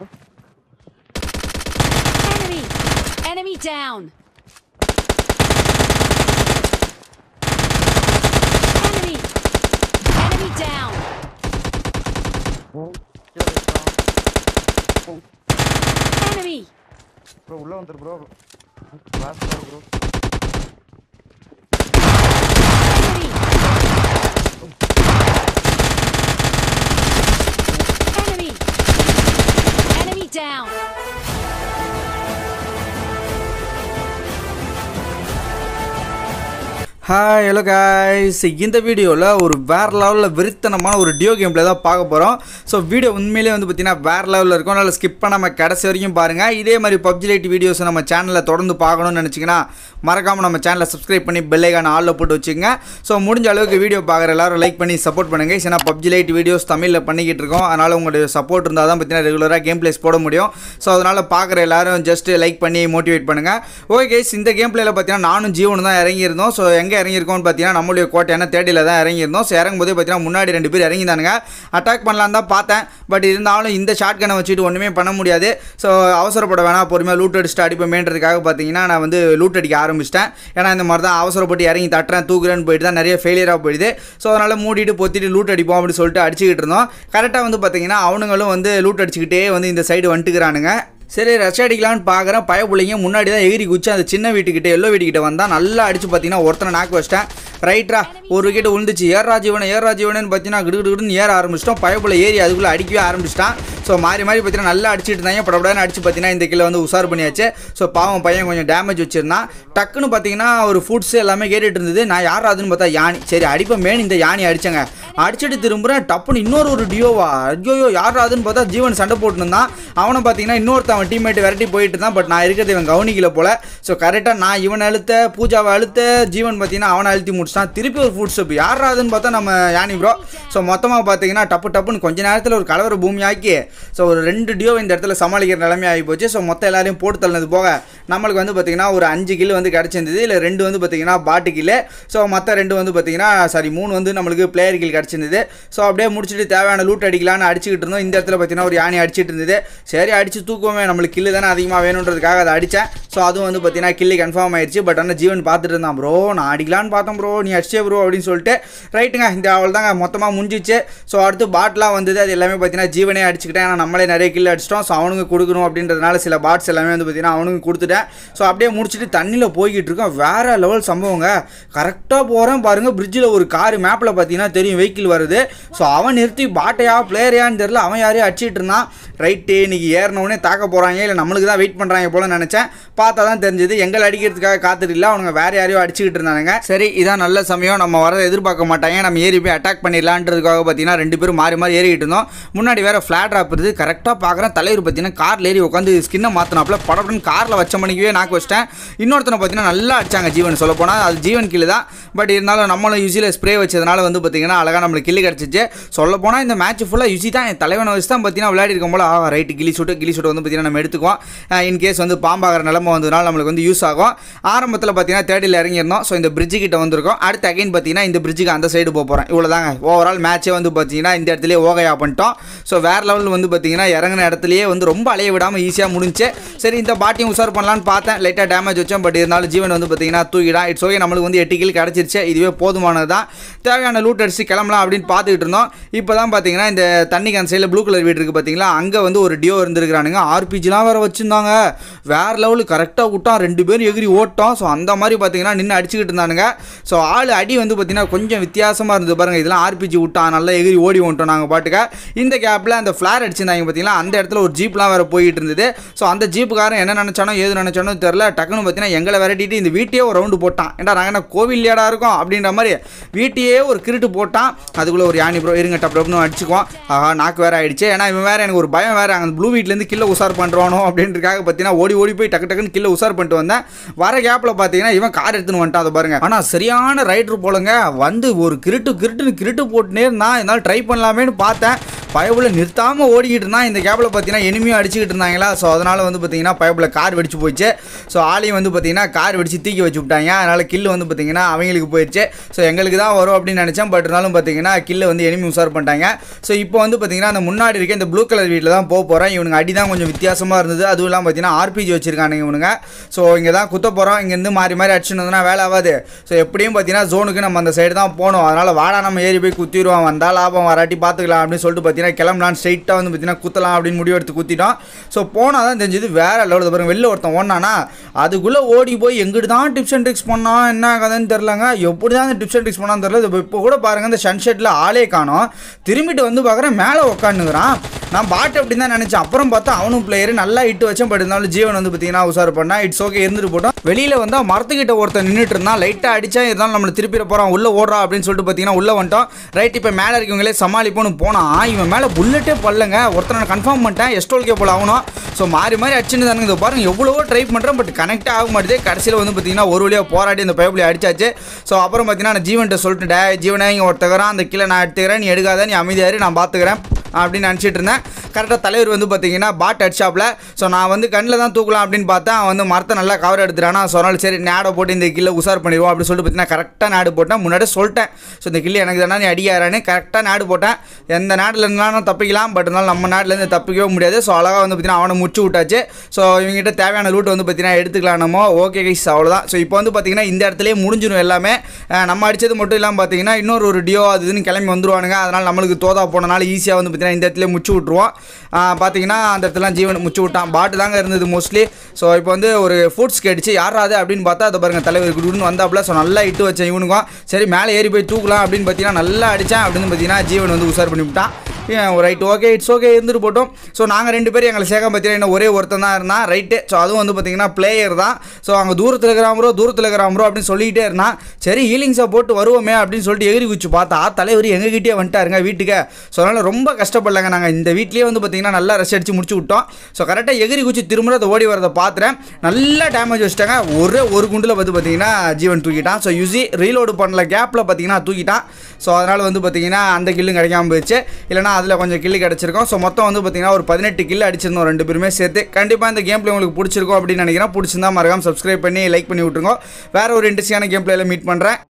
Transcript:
Enemy! Enemy down! Enemy! Enemy down! Enemy! Bro உள்ள வந்துரு bro class bro Enemy! Enemy! Enemy down! Hi hello guys இந்த வீடியோவில் ஒரு வேறு லெவலில் வெறித்தனமான ஒரு டியோ கேம் பிளே தான் பார்க்க போகிறோம் ஸோ வீடியோ உண்மையிலே வந்து பார்த்தீங்கன்னா வேறு லெவலில் இருக்கும் அதனால் ஸ்கிப் பண்ணாமல் கடைசி வரைக்கும் பாருங்கள் இதே மாதிரி பப்ஜி லைட் வீடியோஸ் நம்ம சேனலில் தொடர்ந்து பார்க்கணும்னு நினச்சிங்கன்னா மறக்காமல் நம்ம சேனலை சப்ஸ்கிரைப் பண்ணி பெல்லைக்கான ஆளில் போட்டு வச்சுக்கோங்க ஸோ முடிஞ்ச அளவுக்கு வீடியோ பார்க்குற எல்லாரும் லைக் பண்ணி சப்போர்ட் பண்ணுங்கள் ஏன்னா பப்ஜி லைட் வீடியோஸ் தமிழில் பண்ணிக்கிட்டு இருக்கோம் அதனால் உங்களுடைய சப்போர்ட் இருந்தால் தான் பார்த்தீங்கன்னா ரெகுலராக கேம் பிளேஸ் போட முடியும் ஸோ அதனால் பார்க்குற எல்லாரும் ஜஸ்ட் லைக் பண்ணி மோட்டிவேட் பண்ணுங்கள் ஓகே guys, இந்த கேம் பிளேயில் பார்த்தீங்கன்னா நானும் ஜீவனும் தான் இறங்கியிருந்தோம் ஸோ எங்கே இறங்கியிருக்கோம்னு பார்த்தீங்கன்னா நம்மளுடைய கோட்டையான தேடியில் தான் இறங்கியிருந்தோம் ஸோ இறங்கும்போதே பார்த்தீங்கன்னா முன்னாடி ரெண்டு பேர் இறங்கியிருந்தானுங்க அட்டாக் பண்ணலாம் தான் பார்த்தேன் பட் இருந்தாலும் இந்த ஷார்ட் கனை வச்சுட்டு ஒன்றுமே பண்ண முடியாது ஸோ அவசரப்பட வேணாம் பொறுமையாக லூட் அடிச்சுட்டு அடிப்போமேன்றதுக்காக பார்த்தீங்கன்னா நான் வந்து லூட் அடிக்க ஆரம்பிச்சிட்டேன் ஏன்னா இந்த மாதிரி தான் அவசரப்பட்டு இறங்கி தட்டுறேன் தூக்குறேன்னு போயிட்டு தான் நிறைய ஃபெயிலியராக போயிடுது ஸோ அதனால் மூடிட்டு பொத்திட்டு லூட் அடிப்போம் அப்படின்னு சொல்லிட்டு அடிச்சுக்கிட்டு இருந்தோம் கரெக்டாக வந்து பார்த்தீங்கன்னா அவனுங்களும் வந்து லூட் அடிச்சுக்கிட்டே வந்து இந்த சைடு வந்துட்டுக்கிறானுங்க சரி ரஷ் அடிக்கலான்னு பார்க்குறேன் பய பிள்ளைங்க முன்னாடி தான் எகிரி குச்சி அந்த சின்ன வீட்டுக்கிட்ட எல்லோ வீட்டுக்கிட்ட வந்தால் நல்லா அடிச்சு பார்த்தீங்கன்னா ஒருத்தனை நாக்கு வச்சிட்டேன் ரைட்ரா ஒரு விக்கெட் விழுந்துச்சு ஏறா ஜீவனை ஏறா ஜீவனன்னு பார்த்தீங்கன்னா கிடு கிடுன்னு ஏற ஆரம்பிச்சிட்டோம் பயப்புல ஏறி அதுக்குள்ளே அடிக்கவே ஆரம்பிச்சிட்டான் ஸோ மாறி மாறி பார்த்தீங்கன்னா நல்லா அடிச்சிட்டு இருந்தாங்க படப்படான்னு அடிச்சு பார்த்தீங்கன்னா இந்த கிலோ வந்து உசார் பண்ணியாச்சு ஸோ பாவம் பையன் கொஞ்சம் டேமேஜ் வச்சிருந்தான் டக்குன்னு பார்த்தீங்கன்னா ஒரு ஃபுட்ஸ் எல்லாமே கேட்டுட்டு இருந்தது நான் யார் அதுன்னு பார்த்தா யானி சரி அடிப்பேன் மேன் இந்த யானி அடிச்சேங்க அடிச்சுட்டு திரும்புறேன் டப்புன்னு இன்னொரு ஒரு டியோவா ஐயோ யார் அதுன்னு பார்த்தா ஜீவன் சண்டை போட்டு இருந்தான் அவனை பார்த்தீங்கன்னா இன்னொருத்தன் அவன் டீம்மேட் விரட்டி போயிட்டு இருந்தான் பட் நான் இருக்கிறது இவன் கவனிக்கல போல ஸோ கரெக்டாக நான் இவனை அழுத்த பூஜாவை அழுத்த ஜீவன் பார்த்தீங்கன்னா அவனை அழுத்தி முடிச்சிட்டான் திருப்பி ஒரு ஃபுட் ஸ்டெப் யார் அதுன்னு பார்த்தா நம்ம யானி ப்ரோ ஸோ மொத்தமாக பார்த்தீங்கன்னா டப்பு டப்புன்னு கொஞ்ச நேரத்தில் ஒரு கலவர பூமி ஆக்கி ஸோ ஒரு ரெண்டு டியோ இந்த இடத்துல சமாளிக்கிற நிலைமை ஆகி போச்சு ஸோ மொத்தம் எல்லாரையும் போட்டு தள்ளினது போக நம்மளுக்கு வந்து பார்த்தீங்கன்னா ஒரு அஞ்சு கிலோ வந்து கிடச்சிருந்தது இல்லை ரெண்டு வந்து பார்த்தீங்கன்னா பாட்டு கிலோ ஸோ மற்ற ரெண்டு வந்து பார்த்தீங்கன்னா சாரி மூணு வந்து நம்மளுக்கு பிளேயர் கில் கிடச்சிருந்தது ஸோ அப்படியே முடிச்சுட்டு தேவையான லூட் அடிக்கலாம்னு அடிச்சுக்கிட்டு இருந்தோம் இந்த இடத்துல பார்த்தீங்கன்னா ஒரு யானை அடிச்சிட்டு இருந்தது சரி அடிச்சு தூக்குவோமே நம்மளுக்கு கில்லு தானே அதிகமாக வேணுன்றதுக்காக அதை அடித்தேன் ஸோ அதுவும் வந்து பார்த்தீங்கன்னா கில்லு கன்ஃபார்ம் ஆயிடுச்சு பட் ஆனால் ஜீவன் பார்த்துட்டு இருந்தான் ப்ரோ நான் அடிக்கலான்னு பார்த்தேன் ப்ரோ நீ அடிச்சே ப்ரோ அப்படின்னு சொல்லிட்டு ரைட்டுங்க இந்த அவள் தாங்க மொத்தமாக முடிஞ்சிச்சு ஸோ அடுத்து பாட்லாம் வந்தது அது எல்லாமே பார்த்தீங்கன்னா ஜீவனே அடிச்சுக்கிட்டேன் ஏன்னா நம்மளே நிறைய கில் அடிச்சிட்டோம் ஸோ அவனுக்கு கொடுக்கணும் அப்படின்றதுனால சில பாட்ஸ் எல்லாமே வந்து பார்த்தீங்கன்னா அவனுக்கு கொடுத்துட்டேன் ஸோ அப்படியே முடிச்சுட்டு தண்ணியில் போய்கிட்டு இருக்கோம் வேற லெவல் சம்பவங்க கரெக்டாக போகிறேன் பாருங்கள் பிரிட்ஜில் ஒரு கார் மேப்பில் பார்த்தீங்கன்னா தெரியும் வெஹிக்கிள் வருது ஸோ அவன் நிறுத்தி பாட்டையா பிளேயரையான்னு தெரில அவன் யாரையும் அடிச்சிட்டு இருந்தான் ரைட்டு இன்னைக்கு ஏறினவுடனே தாக்க போகிறாங்க இல்லை நம்மளுக்கு தான் வெயிட் பண்ணுறாங்க போல நினச்சேன் பார்த்தா தான் தெரிஞ்சது எங்களை அடிக்கிறதுக்காக காத்துட்டு இல்லை அவனுங்க வேற யாரையோ அடிச்சுக்கிட்டு இருந்தானுங்க சரி இதான் நல்ல சமயம் நம்ம வரதை எதிர்பார்க்க மாட்டாங்க நம்ம ஏறி போய் அட்டாக் பண்ணிடலான்றதுக்காக பார்த்தீங்கன்னா ரெண்டு பேரும் மாறி மாறி ஏறிக்கிட்டு இருந்தோம் முன்னாடி வேற ஃப்ளாட் ட்ராப் இருக்குது கரெக்டாக பார்க்குறேன் தலைவர் பார்த்தீங்கன்னா காரில் ஏறி உட்காந்து ஸ்கின்னை மாற்றினாப்புல படப்படன்னு காரில் வச்ச மணிக்கவே நாக்கு வச்சிட்டேன் இன்னொருத்தனை பார்த்தீங்கன்னா நல்லா அடிச்சாங்க ஜீவன் சொல்ல போனால் அது ஜீவன் கில்லு தான் பட் இருந்தாலும் நம்மளும் யூசியில் ஸ்ப்ரே வச்சதுனால வந்து பார்த்தீங்கன்னா அழகாக நம்மளுக்கு கில்லு கிடச்சிச்சு சொல்ல போனால் இந்த மேட்ச் ஃபுல்லாக யூசி தான் என் தலைவனை வச்சு தான் பார்த்தீங்கன்னா விளையாடி இருக்கும் போல ஆ ரைட்டு கிளி ஷூட்டு கிளி ஷூட் வந்து பார்த்தீங்கன்னா நம்ம எடுத்துக்குவோம் இன்கேஸ் வந்து பாம்பாகிற நிலமை வந்ததுனால நம்மளுக்கு வந்து யூஸ் ஆகும் ஆரம்பத்தில் பார்த்தீங்கன்னா தேர்டில் இறங்கியிருந்தோம் ஸோ இந்த பிரிட்ஜு கிட்ட வந்திருக்கோம் அடுத்து அகைன் பார்த்தீங்கன்னா இந்த பிரிட்ஜுக்கு அந்த சைடு போக போகிறேன் இவ்வளோ தாங்க ஓவரால் மேட்சே வந்து பார்த்தீங்கன்னா இந்த இடத்துலயே ஓகையா பண்ணிட்டோம் ஸோ வேறு லெவலில் வந்து பார்த்தீங்கன்னா இறங்கின இடத்துலயே வந்து ரொம்ப அலைய விடாமல் ஈஸியாக முடிஞ்சு சரி இந்த பாட்டியும் உசார் பண்ணலான்னு பார்த்தேன் லைட்டாக டேமேஜ் வச்சோம் பட் இருந்தாலும் ஜீவன் வந்து பார்த்தீங்கன்னா தூக்கிடான் இட்ஸ் ஓகே நம்மளுக்கு வந்து எட்டு கில் கிடச்சிருச்சு இதுவே போதுமானது தான் தேவையான லூட் அடிச்சு கிளம்பலாம் அப்படின்னு பார்த்துக்கிட்டு இருந்தோம் இப்போ தான் பார்த்தீங்கன்னா இந்த தண்ணிக்கு அந்த சைடில் ப்ளூ கலர் வீடு இருக்குது பார்த்தீங்களா அங்கே வந்து ஒரு டியோ இருந்திருக்கிறானுங்க ஆர்பிஜிலாம் வேறு வச்சுருந்தாங்க வேறு லெவலு கரெக்டாக விட்டான் ரெண்டு பேரும் எகிரி ஓட்டோம் ஸோ அந்த மாதிரி பார்த்தீங்கன்னா நின்று அடிச்சுக்கிட்டு இருந்தானுங்க ஸோ ஆள் அடி வந்து பார்த்தீங்கன்னா கொஞ்சம் வித்தியாசமாக இருந்தது பாருங்கள் இதெல்லாம் ஆர்பிஜி விட்டான் நல்லா எகிரி ஓடி வந்துட்டோம் நாங்கள் பாட்டுக்க இந்த கேப்பில் அந்த ஃப்ளார் அடிச்சிருந்தாங்க பார்த்தீங்களா அந்த இடத்துல ஒரு ஜீப்லாம் வேறு போயிட்டு இருந்தது ஸோ அந்த ஜீப்புக்காரன் என்ன நினச்சானோ ஏது நினச்சானோ தெரில டக்குன்னு பார்த்தீங்கன்னா எங்களை விரட்டிட்டு இந்த வீட்டையே ஒரு ரவுண்டு போட்டான் ஏன்டா நாங்கள் என்ன கோவில்லையாடா இருக்கோம் அப்படின்ற மாதிரி வீட்டையே ஒரு கிருட்டு போட்டான் அதுக்குள்ளே ஒரு யானி ப்ரோ இருங்க டப் டப்னு அடிச்சுக்குவோம் ஆஹா நாக்கு வேற ஆயிடுச்சு ஏன்னா இவன் வேற எனக்கு ஒரு பயம் வேற அந்த ப்ளூ வீட்லேருந்து கில்ல உசார் பண்ணுறானோ அப்படின்றதுக்காக பார்த்தீங்கன்னா ஓடி ஓடி போய் டக்கு டக்குன்னு கில்ல உசார் பண்ணிட்டு வந்தேன் வர கேப்பில் பார்த்தீங்கன்னா இவன் கார் எடுத்துன்னு வந்துட்டான் அதை பாருங்க ஆனால் சரியான ரைடர் போலங்க வந்து ஒரு கிருட்டு கிருட்டுன்னு கிருட்டு போட்டுனே இருந்தான் என்னால் ட்ரை பண்ணலாமேன்னு பார்த்தேன் பயபுல நிறுத்தாமல் ஓடிக்கிட்டு இருந்தான் இந்த கேப்பில் பார்த்தீங்கன்னா எனிமையும் அடிச்சுக்கிட்டு இருந்தாங்களா ஸோ அதனால் வந்து பார்த்தீங்கன்னா பயபுல கார் வெடிச்சு போயிடுச்சு ஸோ ஆளையும் வந்து பார்த்தீங்கன்னா கார் வெடிச்சு தூக்கி வச்சு விட்டாங்க அதனால் கில்லு வந்து பார்த்தீங்கன்னா அவங்களுக்கு போயிடுச்சு ஸோ எங்களுக்கு தான் வரும் அப்படின்னு நினச்சேன் பட் இருந்தாலும் பார்த்தீங்கன்னா கில்லு வந்து எனிமி உசார் பண்ணிட்டாங்க ஸோ இப்போ வந்து பார்த்தீங்கன்னா அந்த முன்னாடி இருக்க இந்த ப்ளூ கலர் வீட்டில் தான் போக போகிறேன் இவனுங்க அடி தான் கொஞ்சம் வித்தியாசமாக இருந்தது அதுவும் இல்லாமல் பார்த்தீங்கன்னா ஆர்பிஜி வச்சிருக்கானுங்க இவனுங்க ஸோ இங்கே தான் குத்த போகிறோம் இங்கேருந்து மாறி மாறி அடிச்சுன்னு வந்தோம்னா வேலை ஆகாது ஸோ எப்படியும் பார்த்தீங்கன்னா ஜோனுக்கு நம்ம அந்த சைடு தான் போகணும் அதனால் வாடா நம்ம ஏறி போய் குத்திடுவோம் வந்தால் லாபம் வராட்டி பார்த்துக்கலாம் அப்படின்னு சொல்லிட்டு பார்த்தீங்கன்னா கிளம்பலாம் ஸ்ட்ரைட்டாக வந்து பார்த்தீங்கன்னா குத்தலாம் அப்படின்னு முடிவு எடுத்து குத்திட்டோம் ஸோ போனால் தான் தெரிஞ்சது வேற லெவலில் பாருங்க வெளில ஒருத்தன் ஓடினானா அதுக்குள்ளே ஓடி போய் எங்கிட்டு தான் டிப்ஸ் அண்ட் ட்ரிக்ஸ் பண்ணான் என்ன கதைன்னு தெரிலங்க எப்படி தான் அந்த டிப்ஸ் அண்ட் ட்ரிக்ஸ் பண்ணான்னு தெரில இப்போ கூட பாருங்க இந்த சன்ஷெட்டில் ஆளே காணோம் திரும்பிட்டு வந்து பார்க்குறேன் மேலே உட்காந்துக்கிறான் நான் பாட்டு அப்படின்னு தான் நினச்சேன் அப்புறம் பார்த்தா அவனும் பிளேயர் நல்லா இட்டு வச்சேன் பட் இருந்தாலும் ஜீவன் வந்து பார்த்தீங்கன்னா உசார் பண்ணா இட்ஸ் ஓகே இருந்துட்டு போட்டோம் வெளியில் வந்தால் மரத்துக்கிட்ட ஒருத்தன் நின்றுட்டு இருந்தான் லைட்டாக அடிச்சா இருந்தாலும் நம்மளை திருப்பிட போகிறான் உள்ளே ஓடுறா அப்படின்னு சொல்லிட்டு பார்த்தீங்கன்னா உள்ளே வந்துட்டோம் ரைட் இப்போ மேலே இருக்கவங்களே சமாளிப்போன்னு போனால் இவன் மேலே புல்லட்டே பல்லங்க ஒருத்தனை கன்ஃபார்ம் பண்ணிட்டேன் எஸ்டோல்கே போல ஆகணும் ஸோ மாறி மாறி அடிச்சுன்னு தானுங்க இதை பாருங்க எவ்வளவோ ட்ரை பண்ணுறேன் பட் கனெக்ட் ஆக மாட்டேது கடைசியில் வந்து பார்த்தீங்கன்னா ஒரு வழியாக போராடி அந்த பைப்பில் அடிச்சாச்சு ஸோ அப்புறம் பார்த்தீங்கன்னா நான் ஜீவன்கிட்ட சொல்லிட்டு "டேய், ஜீவனே இங்கே ஒருத்தகரான் அந்த கீழே நான் எடுத்துக்கிறேன் நீ எடுக்காத நீ அமைதியாரு நான் பார்த்துக்கிறேன் அப்படின்னு நினச்சிட்டு இருந்தேன் கரெக்டாக தலைவர் வந்து பார்த்தீங்கன்னா பாட் அடிச்சாப்ல ஸோ நான் வந்து கண்ணில் தான் தூக்கலாம் அப்படின்னு பார்த்தா அவன் வந்து மரத்தை நல்லா கவர் எடுத்துட்டானா ஸோ அதனால சரி நேடை போட்டு இந்த கில்லை உசார் பண்ணிடுவோம் அப்படின்னு சொல்லிட்டு பார்த்தீங்கன்னா கரெக்டாக நாடு போட்டேன் முன்னாடி சொல்லிட்டேன் ஸோ இந்த கில்லு எனக்கு தானே நீ அடியாரான்னு கரெக்டாக நாடு போட்டேன் எந்த நாட்டில் இருந்தாலும் தப்பிக்கலாம் பட் இருந்தாலும் நம்ம நாட்டிலேருந்து தப்பிக்கவே முடியாது ஸோ அழகாக வந்து பார்த்தீங்கன்னா அவனை முடிச்சு விட்டாச்சு ஸோ இவங்ககிட்ட தேவையான ரூட் வந்து பார்த்தீங்கன்னா எடுத்துக்கலாம் நம்ம ஓகே கைஸ் அவ்வளோதான் ஸோ இப்போ வந்து பார்த்தீங்கன்னா இந்த இடத்துலயே முடிஞ்சிடும் எல்லாமே அஹ் நம்ம அடிச்சது மட்டும் இல்லாமல் பார்த்தீங்கன்னா இன்னொரு ஒரு டியோ அது இதுன்னு கிளம்பி வந்துருவானுங்க அதனால் நம்மளுக்கு தோதா போனனால ஈஸியாக வந்து பார்த்தீங்கன்னா இந்த இடத்துல முச்சு விட்ருவோம் அஹ் பார்த்தீங்கன்னா அந்த இடத்துலாம் ஜீவன் முச்சு விட்டான் பாட்டு தாங்க இருந்தது மோஸ்ட்லி ஸோ இப்போ வந்து ஒரு ஃபுட்ஸ் கேட்டுச்சு யாராவது அப்படின்னு பார்த்தா அதை பாருங்க தலைவர் குடுன்னு வந்தாப்புல ஸோ நல்லா இட்டு வச்சேன் இவனுக்கும் சரி மேலே ஏறி போய் தூக்கலாம் அப்படின்னு பார்த்தீங்கன்னா நல்லா அடித்தேன் அப்படின்னு பார்த்தீங்கன்னா ஜீவன் வந்து உஷார் பண்ணி விட்டான் ரைட் ஓகே இட்ஸ் ஓகே இருந்துட்டு போட்டோம் ஸோ நாங்கள் ரெண்டு பேரும் எங்களை சேர்க்க பார்த்தீங்கன்னா இன்னும் ஒரே ஒருத்தன் தான் இருந்தான் ரைட்டு ஸோ அதுவும் வந்து பார்த்தீங்கன்னா பிளேயர் தான் ஸோ அங்கே தூரத்தில் இருக்கிறான் ப்ரோ தூரத்தில் இருக்கிறான் ப்ரோ அப்படின்னு சொல்லிக்கிட்டே இருந்தான் சரி ஹீலிங்ஸை போட்டு வருவோமே அப்படின்னு சொல்லிட்டு எகிரி குச்சி பார்த்தா தலைவர் எங்ககிட்டயே வந்துட்டாருங்க வீட்டுக்கு ஸோ அதனால் ரொம்ப கஷ்டப்படலங்க நாங்கள் இந்த வீட்லேயே வந்து பார்த்தீங்கன்னா நல்லா ரஷ் அடிச்சு முடிச்சு விட்டோம் ஸோ கரெக்டாக எகிரி குச்சி திரும்ப அதை ஓடி வரதை பார்த்துறேன் நல்லா டேமேஜ் வச்சிட்டாங்க ஒரே ஒரு குண்டில் வந்து பார்த்தீங்கன்னா ஜீவன் தூக்கிட்டான் ஸோ யூசி ரீலோடு பண்ணல கேப்பில் பார்த்தீங்கன்னா தூக்கிட்டான் ஸோ அதனால் வந்து பார்த்தீங்கன்னா அந்த கில்லும் கிடைக்காம போயிடுச்சு இல்லைனா அதில் கொஞ்சம் கில்லு கிடச்சிருக்கும் ஸோ மொத்தம் வந்து பார்த்தீங்கன்னா ஒரு பதினெட்டு கில்லு அடிச்சிருந்தோம் ரெண்டு பேருமே சேர்த்து கண்டிப்பாக இந்த கேம் பிளே உங்களுக்கு பிடிச்சிருக்கும் அப்படின்னு நினைக்கிறேன் பிடிச்சிருந்தா மறக்காம சப்ஸ்கிரைப் பண்ணி லைக் பண்ணி விட்ருங்க வேற ஒரு இன்ட்ரெஸ்டிங்கான கேம் பிளேல மீட் பண்ணுறேன்